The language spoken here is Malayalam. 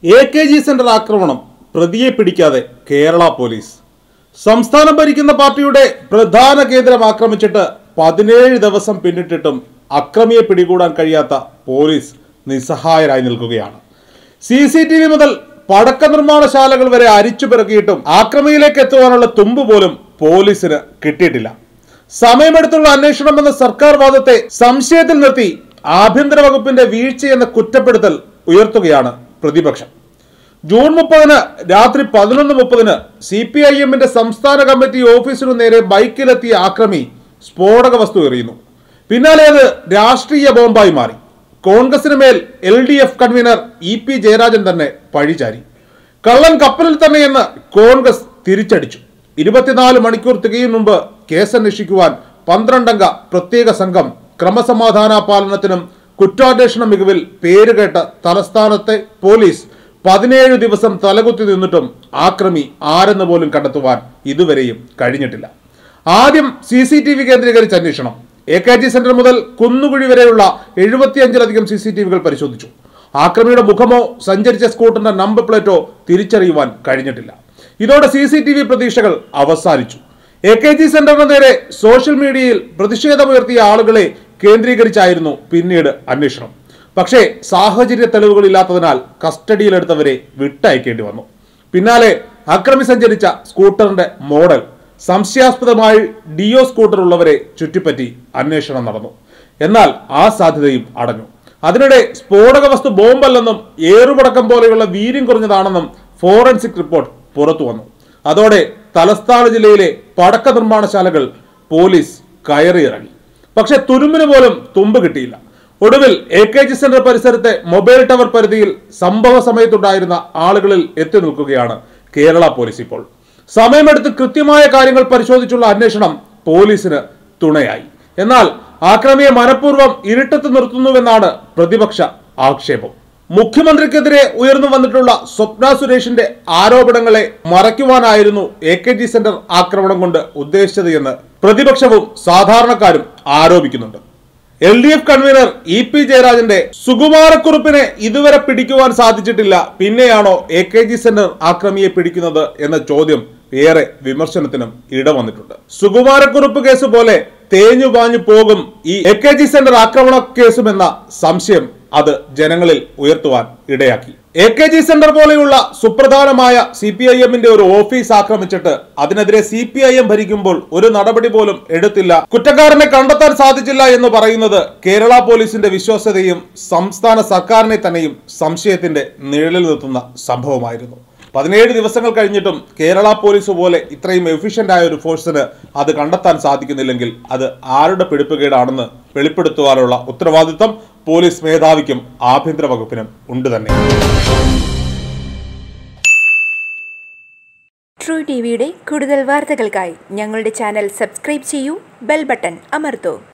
എ കെ ജി സെന്റർ ആക്രമണം പ്രതിയെ പിടിക്കാതെ കേരള പോലീസ് സംസ്ഥാനം ഭരിക്കുന്ന പാർട്ടിയുടെ പ്രധാന കേന്ദ്രം ആക്രമിച്ചിട്ട് പതിനേഴ് ദിവസം പിന്നിട്ടിട്ടും അക്രമിയെ പിടികൂടാൻ കഴിയാത്ത പോലീസ് നിസ്സഹായരായി നിൽക്കുകയാണ് സി സി ടി വി മുതൽ പടക്ക നിർമ്മാണശാലകൾ വരെ അരിച്ചു പിറക്കിയിട്ടും ആക്രമിയിലേക്ക് എത്തുവാനുള്ള തുമ്പ് പോലും പോലീസിന് കിട്ടിയിട്ടില്ല സമയമെടുത്തുള്ള അന്വേഷണം എന്ന സർക്കാർ വാദത്തെ സംശയത്തിൽ നിർത്തി ആഭ്യന്തര വകുപ്പിന്റെ വീഴ്ചയെന്ന കുറ്റപ്പെടുത്തൽ ഉയർത്തുകയാണ് പ്രതിപക്ഷം ജൂൺ മുപ്പതിന് രാത്രി പതിനൊന്ന് മുപ്പതിന് സി പി ഐ എമ്മിന്റെ സംസ്ഥാന കമ്മിറ്റി ഓഫീസിനു നേരെ ബൈക്കിലെത്തിയ ആക്രമി സ്ഫോടക വസ്തു എറിയുന്നു പിന്നാലെ അത് രാഷ്ട്രീയ ബോംബായി മാറി കോൺഗ്രസിന് മേൽ L D F convener E P Jayarajan തന്നെ പഴിചാരി കള്ളൻ കപ്പലിൽ തന്നെയെന്ന് കോൺഗ്രസ് തിരിച്ചടിച്ചു ഇരുപത്തിനാല് മണിക്കൂർ തികയും മുമ്പ് കേസന്വേഷിക്കുവാൻ പന്ത്രണ്ടംഗ പ്രത്യേക സംഘം ക്രമസമാധാന പാലനത്തിനും കുറ്റാന്വേഷണ മികവിൽ പേരുകേട്ട തലസ്ഥാനത്തെ പോലീസ് പതിനേഴ് ദിവസം തലകുത്തി നിന്നിട്ടും ആക്രമി ആരെന്ന് പോലും കണ്ടെത്തുവാൻ ഇതുവരെയും കഴിഞ്ഞിട്ടില്ല ആദ്യം സി സി ടി വി കേന്ദ്രീകരിച്ച് അന്വേഷണം എ കെ ജി സെന്റർ മുതൽ കുന്നുകുഴി വരെയുള്ള എഴുപത്തിയഞ്ചിലധികം സി സി ടി വികൾ പരിശോധിച്ചു ആക്രമിയുടെ മുഖമോ സഞ്ചരിച്ച സ്കൂട്ടറിന്റെ നമ്പർ പ്ലേറ്റോ തിരിച്ചറിയുവാൻ കഴിഞ്ഞിട്ടില്ല ഇതോടെ സി സി ടി വി പ്രതീക്ഷകൾ അവസാനിച്ചു എ കെ ജി സെന്ററിന് നേരെ സോഷ്യൽ മീഡിയയിൽ പ്രതിഷേധമുയർത്തിയ ആളുകളെ കേന്ദ്രീകരിച്ചായിരുന്നു പിന്നീട് അന്വേഷണം പക്ഷേ സാഹചര്യ തെളിവുകളില്ലാത്തതിനാൽ കസ്റ്റഡിയിലെടുത്തവരെ വിട്ടയക്കേണ്ടി വന്നു പിന്നാലെ അക്രമി സഞ്ചരിച്ച സ്കൂട്ടറിന്റെ മോഡൽ സംശയാസ്പദമായി ഡിയോ സ്കൂട്ടർ ഉള്ളവരെ ചുറ്റിപ്പറ്റി അന്വേഷണം നടന്നു എന്നാൽ ആ സാധ്യതയും അടഞ്ഞു അതിനിടെ സ്ഫോടക വസ്തു ബോംബല്ലെന്നും ഏറുപടക്കം പോലെയുള്ള വീര്യം കുറഞ്ഞതാണെന്നും ഫോറൻസിക് റിപ്പോർട്ട് പുറത്തു വന്നു അതോടെ തലസ്ഥാന ജില്ലയിലെ പടക്ക നിർമ്മാണശാലകൾ പോലീസ് കയറിയിറങ്ങി പക്ഷെ തുരുമ്പിന് പോലും തുമ്പ് കിട്ടിയില്ല ഒടുവിൽ എ കെ ജി സെന്റർ പരിസരത്തെ മൊബൈൽ ടവർ പരിധിയിൽ സംഭവ സമയത്തുണ്ടായിരുന്ന ആളുകളിൽ എത്തി നിൽക്കുകയാണ് കേരള പോലീസ് ഇപ്പോൾ സമയമെടുത്ത് കൃത്യമായ കാര്യങ്ങൾ പരിശോധിച്ചുള്ള അന്വേഷണം പോലീസിന് തുണയായി എന്നാൽ ആക്രമിയെ മനഃപൂർവ്വം ഇരുട്ടത്ത് നിർത്തുന്നുവെന്നാണ് പ്രതിപക്ഷ ആക്ഷേപം മുഖ്യമന്ത്രിക്കെതിരെ ഉയർന്നു വന്നിട്ടുള്ള സ്വപ്ന സുരേഷിന്റെ ആരോപണങ്ങളെ മറയ്ക്കുവാനായിരുന്നു എ കെ ജി സെന്റർ ആക്രമണം കൊണ്ട് ഉദ്ദേശിച്ചത് എന്ന് പ്രതിപക്ഷവും സാധാരണക്കാരും ആരോപിക്കുന്നുണ്ട് L D F convener E P ജയരാജന്റെ സുകുമാരക്കുറുപ്പിനെ ഇതുവരെ പിടിക്കുവാൻ സാധിച്ചിട്ടില്ല പിന്നെയാണോ എ കെ ജി സെന്റർ ആക്രമിയെ പിടിക്കുന്നത് എന്ന ചോദ്യം ഏറെ വിമർശനത്തിനും ഇടവന്നിട്ടുണ്ട് സുകുമാരക്കുറുപ്പ് കേസ് പോലെ തേഞ്ഞു പാഞ്ഞു പോകും ഈ എ കെ ജി സെന്റർ ആക്രമണ കേസുമെന്ന സംശയം അത് ജനങ്ങളിൽ ഉയർത്തുവാൻ ഇടയാക്കി എ കെ ജി സെന്റർ പോലെയുള്ള സുപ്രധാനമായ സി പി ഐ എമ്മിന്റെ ഒരു ഓഫീസ് ആക്രമിച്ചിട്ട് അതിനെതിരെ സി പി ഐ എം ഭരിക്കുമ്പോൾ ഒരു നടപടി പോലും എടുത്തില്ല കുറ്റക്കാരനെ കണ്ടെത്താൻ സാധിച്ചില്ല എന്ന് പറയുന്നത് കേരള പോലീസിന്റെ വിശ്വാസ്യതയും സംസ്ഥാന സർക്കാരിനെ തന്നെയും സംശയത്തിന്റെ നിഴലിൽ നിർത്തുന്ന സംഭവമായിരുന്നു പതിനേഴ് ദിവസങ്ങൾ കഴിഞ്ഞിട്ടും കേരള പോലീസ് പോലെ ഇത്രയും എഫിഷ്യന്റ് ആയ ഒരു ഫോഴ്സിന് അത് കണ്ടെത്താൻ സാധിക്കുന്നില്ലെങ്കിൽ അത് ആരുടെ പിടിപ്പുകേടാണെന്ന് വെളിപ്പെടുത്തുവാനുള്ള ഉത്തരവാദിത്തം പോലീസ് മേധാവിക്കും ആഭ്യന്തര വകുപ്പിനും ഉണ്ട് തന്നെ ട്രൂ ടി വിയുടെ കൂടുതൽ വാർത്തകൾക്കായി ഞങ്ങളുടെ ചാനൽ സബ്സ്ക്രൈബ് ചെയ്യൂ ബെൽ ബട്ടൺ അമർത്തൂ